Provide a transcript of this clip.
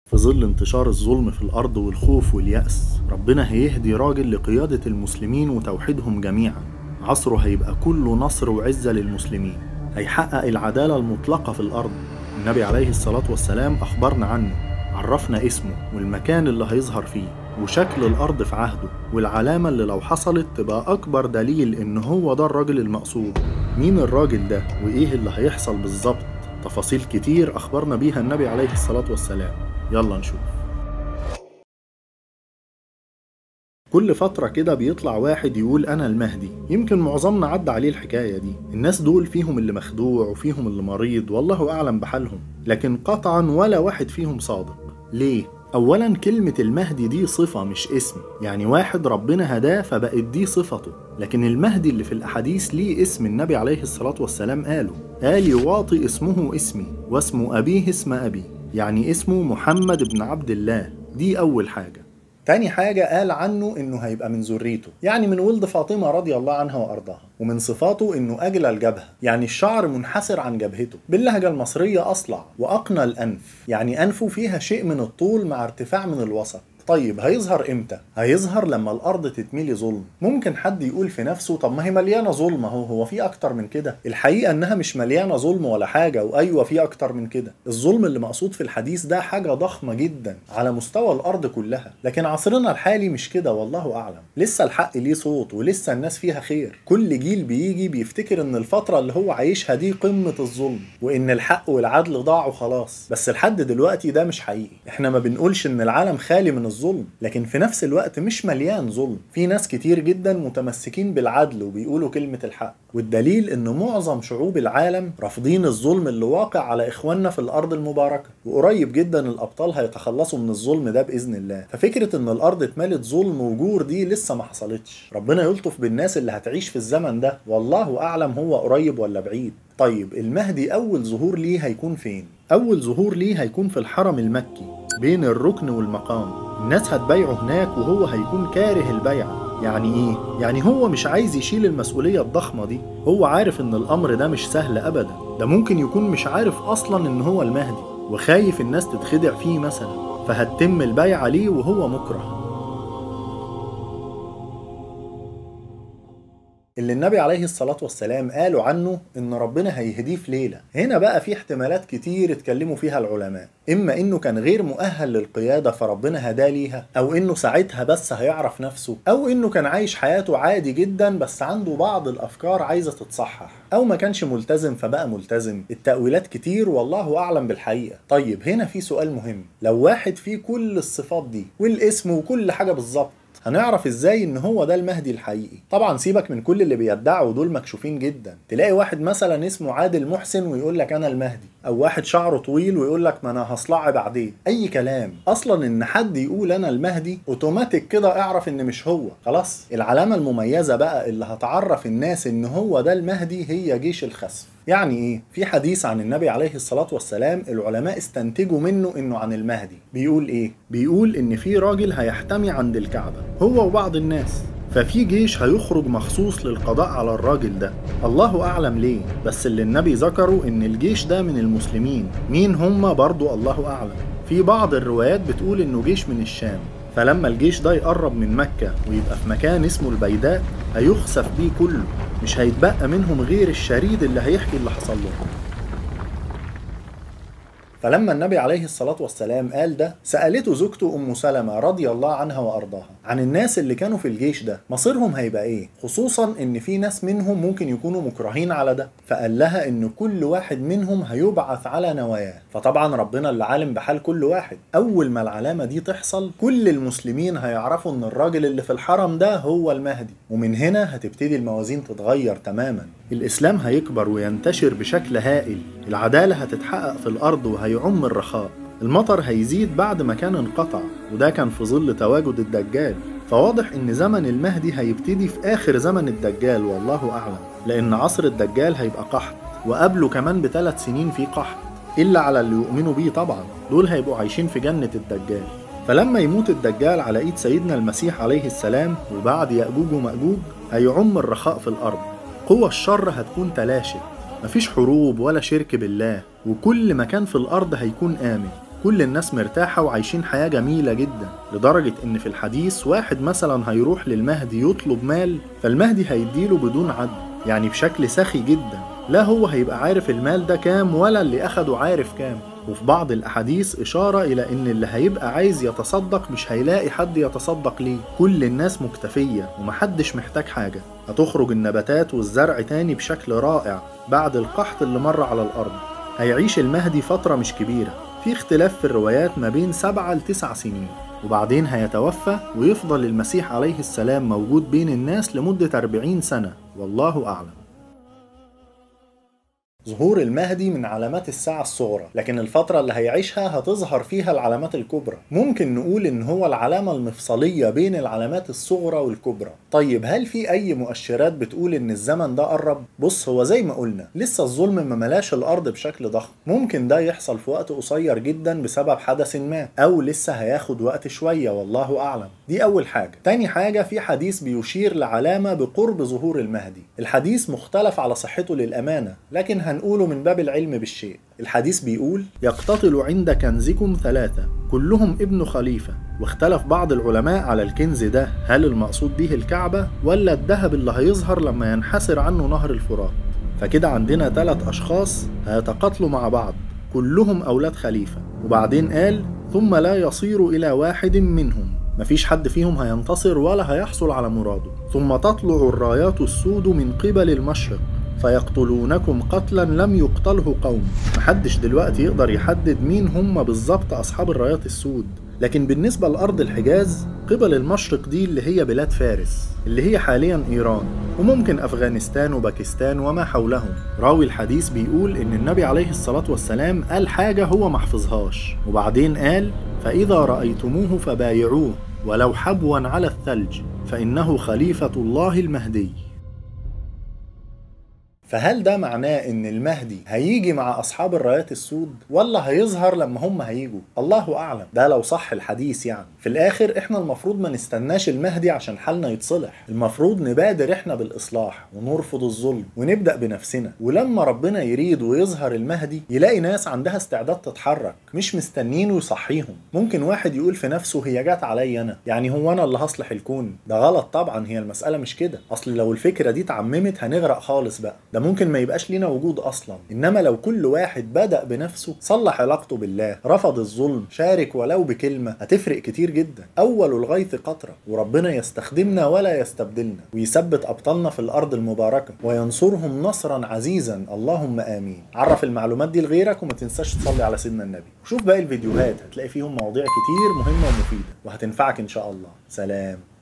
في ظل انتشار الظلم في الأرض والخوف واليأس ربنا هيهدي راجل لقيادة المسلمين وتوحيدهم جميعا عصره هيبقى كله نصر وعزة للمسلمين هيحقق العدالة المطلقة في الأرض النبي عليه الصلاة والسلام أخبرنا عنه عرفنا اسمه والمكان اللي هيظهر فيه وشكل الأرض في عهده والعلامة اللي لو حصلت تبقى أكبر دليل إن هو ده الراجل المقصود مين الراجل ده وإيه اللي هيحصل بالظبط تفاصيل كتير أخبرنا بيها النبي عليه الصلاة والسلام يلا نشوف كل فترة كده بيطلع واحد يقول أنا المهدي يمكن معظمنا عدى عليه الحكاية دي الناس دول فيهم اللي مخدوع وفيهم اللي مريض والله أعلم بحالهم لكن قطعا ولا واحد فيهم صادق ليه؟ أولا كلمة المهدي دي صفة مش اسم يعني واحد ربنا هداه فبقت دي صفته لكن المهدي اللي في الأحاديث ليه اسم النبي عليه الصلاة والسلام قاله قال يواطي اسمه اسمي واسم أبيه اسم أبي يعني اسمه محمد بن عبد الله دي أول حاجة تاني حاجة قال عنه إنه هيبقى من ذريته يعني من ولد فاطمة رضي الله عنها وأرضاها ومن صفاته إنه أجل الجبهة يعني الشعر منحسر عن جبهته باللهجة المصرية أصلع وأقنى الأنف يعني أنفه فيها شيء من الطول مع ارتفاع من الوسط طيب هيظهر امتى؟ هيظهر لما الارض تتملي ظلم، ممكن حد يقول في نفسه طب ما هي مليانه ظلم اهو هو في اكتر من كده، الحقيقه انها مش مليانه ظلم ولا حاجه وايوه في اكتر من كده، الظلم اللي مقصود في الحديث ده حاجه ضخمه جدا على مستوى الارض كلها، لكن عصرنا الحالي مش كده والله اعلم، لسه الحق ليه صوت ولسه الناس فيها خير، كل جيل بيجي بيفتكر ان الفتره اللي هو عايشها دي قمه الظلم، وان الحق والعدل ضاعوا خلاص، بس لحد دلوقتي ده مش حقيقي، احنا ما بنقولش ان العالم خالي من الظلم الظلم لكن في نفس الوقت مش مليان ظلم في ناس كتير جدا متمسكين بالعدل وبيقولوا كلمة الحق والدليل ان معظم شعوب العالم رافضين الظلم اللي واقع على اخواننا في الارض المباركة وقريب جدا الابطال هيتخلصوا من الظلم ده باذن الله ففكرة ان الارض اتملت ظلم وجور دي لسه ما حصلتش ربنا يلطف بالناس اللي هتعيش في الزمن ده والله اعلم هو قريب ولا بعيد طيب المهدي اول ظهور ليه هيكون فين اول ظهور ليه هيكون في الحرم المكي بين الركن والمقام الناس هتبايعه هناك وهو هيكون كاره البيعة يعني ايه؟ يعني هو مش عايز يشيل المسؤولية الضخمة دي هو عارف ان الامر ده مش سهل ابدا ده ممكن يكون مش عارف اصلا ان هو المهدي وخايف الناس تتخدع فيه مثلا فهتتم البيعة ليه وهو مكره اللي النبي عليه الصلاة والسلام قالوا عنه إن ربنا هيهديه في ليلة هنا بقى في احتمالات كتير اتكلموا فيها العلماء إما إنه كان غير مؤهل للقيادة فربنا هداه ليها أو إنه ساعتها بس هيعرف نفسه أو إنه كان عايش حياته عادي جدا بس عنده بعض الأفكار عايزة تتصحح أو ما كانش ملتزم فبقى ملتزم التأويلات كتير والله أعلم بالحقيقة طيب هنا في سؤال مهم لو واحد فيه كل الصفات دي والاسم وكل حاجة بالظبط هنعرف ازاي ان هو ده المهدي الحقيقي طبعا سيبك من كل اللي بيدعوا دول مكشوفين جدا تلاقي واحد مثلا اسمه عادل محسن ويقول لك انا المهدي او واحد شعره طويل ويقول لك ما انا هصلع بعدين اي كلام اصلا ان حد يقول انا المهدي اوتوماتيك كده اعرف ان مش هو خلاص العلامه المميزه بقى اللي هتعرف الناس ان هو ده المهدي هي جيش الخسف يعني ايه في حديث عن النبي عليه الصلاه والسلام العلماء استنتجوا منه انه عن المهدي بيقول ايه بيقول ان في راجل هيحتمي عند الكعبه هو وبعض الناس ففي جيش هيخرج مخصوص للقضاء على الراجل ده الله أعلم ليه بس اللي النبي ذكره إن الجيش ده من المسلمين مين هم برضو الله أعلم في بعض الروايات بتقول إنه جيش من الشام فلما الجيش ده يقرب من مكة ويبقى في مكان اسمه البيداء هيخسف بيه كله مش هيتبقى منهم غير الشريد اللي هيحكي اللي حصل له فلما النبي عليه الصلاة والسلام قال ده سألته زوجته أم سلمة رضي الله عنها وأرضاها عن الناس اللي كانوا في الجيش ده مصيرهم هيبقى إيه خصوصا إن في ناس منهم ممكن يكونوا مكرهين على ده فقال لها إن كل واحد منهم هيبعث على نواياه فطبعا ربنا اللي عالم بحال كل واحد أول ما العلامة دي تحصل كل المسلمين هيعرفوا إن الراجل اللي في الحرم ده هو المهدي ومن هنا هتبتدي الموازين تتغير تماما الإسلام هيكبر وينتشر بشكل هائل العدالة هتتحقق في الأرض وهيعم الرخاء المطر هيزيد بعد ما كان انقطع وده كان في ظل تواجد الدجال فواضح ان زمن المهدي هيبتدي في اخر زمن الدجال والله اعلم لان عصر الدجال هيبقى قحط وقبله كمان بثلاث سنين في قحط الا على اللي يؤمنوا بيه طبعا دول هيبقوا عايشين في جنة الدجال فلما يموت الدجال على ايد سيدنا المسيح عليه السلام وبعد يأجوج ومأجوج هيعم الرخاء في الارض قوى الشر هتكون تلاشت مفيش حروب ولا شرك بالله وكل مكان في الأرض هيكون آمن كل الناس مرتاحة وعايشين حياة جميلة جدا لدرجة إن في الحديث واحد مثلا هيروح للمهدي يطلب مال فالمهدي هيديله بدون عد يعني بشكل سخي جدا لا هو هيبقى عارف المال ده كام ولا اللي أخده عارف كام وفي بعض الأحاديث إشارة إلى إن اللي هيبقى عايز يتصدق مش هيلاقي حد يتصدق ليه كل الناس مكتفية ومحدش محتاج حاجة هتخرج النباتات والزرع تاني بشكل رائع بعد القحط اللي مر على الأرض هيعيش المهدي فترة مش كبيرة في اختلاف في الروايات ما بين سبعة لتسع سنين وبعدين هيتوفى ويفضل المسيح عليه السلام موجود بين الناس لمدة 40 سنة والله أعلم ظهور المهدي من علامات الساعة الصغرى لكن الفترة اللي هيعيشها هتظهر فيها العلامات الكبرى ممكن نقول ان هو العلامة المفصلية بين العلامات الصغرى والكبرى طيب هل في اي مؤشرات بتقول ان الزمن ده قرب بص هو زي ما قلنا لسه الظلم ما ملاش الارض بشكل ضخم ممكن ده يحصل في وقت قصير جدا بسبب حدث ما او لسه هياخد وقت شوية والله اعلم دي اول حاجة تاني حاجة في حديث بيشير لعلامة بقرب ظهور المهدي الحديث مختلف على صحته للأمانة لكن هنقوله من باب العلم بالشيء الحديث بيقول يقتتل عند كنزكم ثلاثة كلهم ابن خليفة واختلف بعض العلماء على الكنز ده هل المقصود به الكعبة ولا الذهب اللي هيظهر لما ينحسر عنه نهر الفرات فكده عندنا ثلاث أشخاص هيتقاتلوا مع بعض كلهم أولاد خليفة وبعدين قال ثم لا يصير إلى واحد منهم مفيش حد فيهم هينتصر ولا هيحصل على مراده ثم تطلع الرايات السود من قبل المشرق فيقتلونكم قتلا لم يقتله قوم محدش دلوقتي يقدر يحدد مين هم بالظبط أصحاب الرايات السود لكن بالنسبة لأرض الحجاز قبل المشرق دي اللي هي بلاد فارس اللي هي حاليا إيران وممكن أفغانستان وباكستان وما حولهم راوي الحديث بيقول إن النبي عليه الصلاة والسلام قال حاجة هو محفظهاش وبعدين قال فإذا رأيتموه فبايعوه ولو حبوا على الثلج فإنه خليفة الله المهدي فهل ده معناه ان المهدي هيجي مع اصحاب الرايات السود ولا هيظهر لما هم هيجوا الله اعلم ده لو صح الحديث يعني في الاخر احنا المفروض ما نستناش المهدي عشان حالنا يتصلح المفروض نبادر احنا بالاصلاح ونرفض الظلم ونبدا بنفسنا ولما ربنا يريد ويظهر المهدي يلاقي ناس عندها استعداد تتحرك مش مستنين ويصحيهم ممكن واحد يقول في نفسه هي جت عليا انا يعني هو انا اللي هصلح الكون ده غلط طبعا هي المساله مش كده اصل لو الفكره دي اتعممت هنغرق خالص بقى ده ممكن ما يبقاش لينا وجود اصلا انما لو كل واحد بدا بنفسه صلح علاقته بالله رفض الظلم شارك ولو بكلمه هتفرق كتير جدا اول الغيث قطره وربنا يستخدمنا ولا يستبدلنا ويثبت ابطالنا في الارض المباركه وينصرهم نصرا عزيزا اللهم امين عرف المعلومات دي لغيرك وما تنساش تصلي على سيدنا النبي وشوف باقي الفيديوهات هتلاقي فيهم مواضيع كتير مهمه ومفيده وهتنفعك ان شاء الله سلام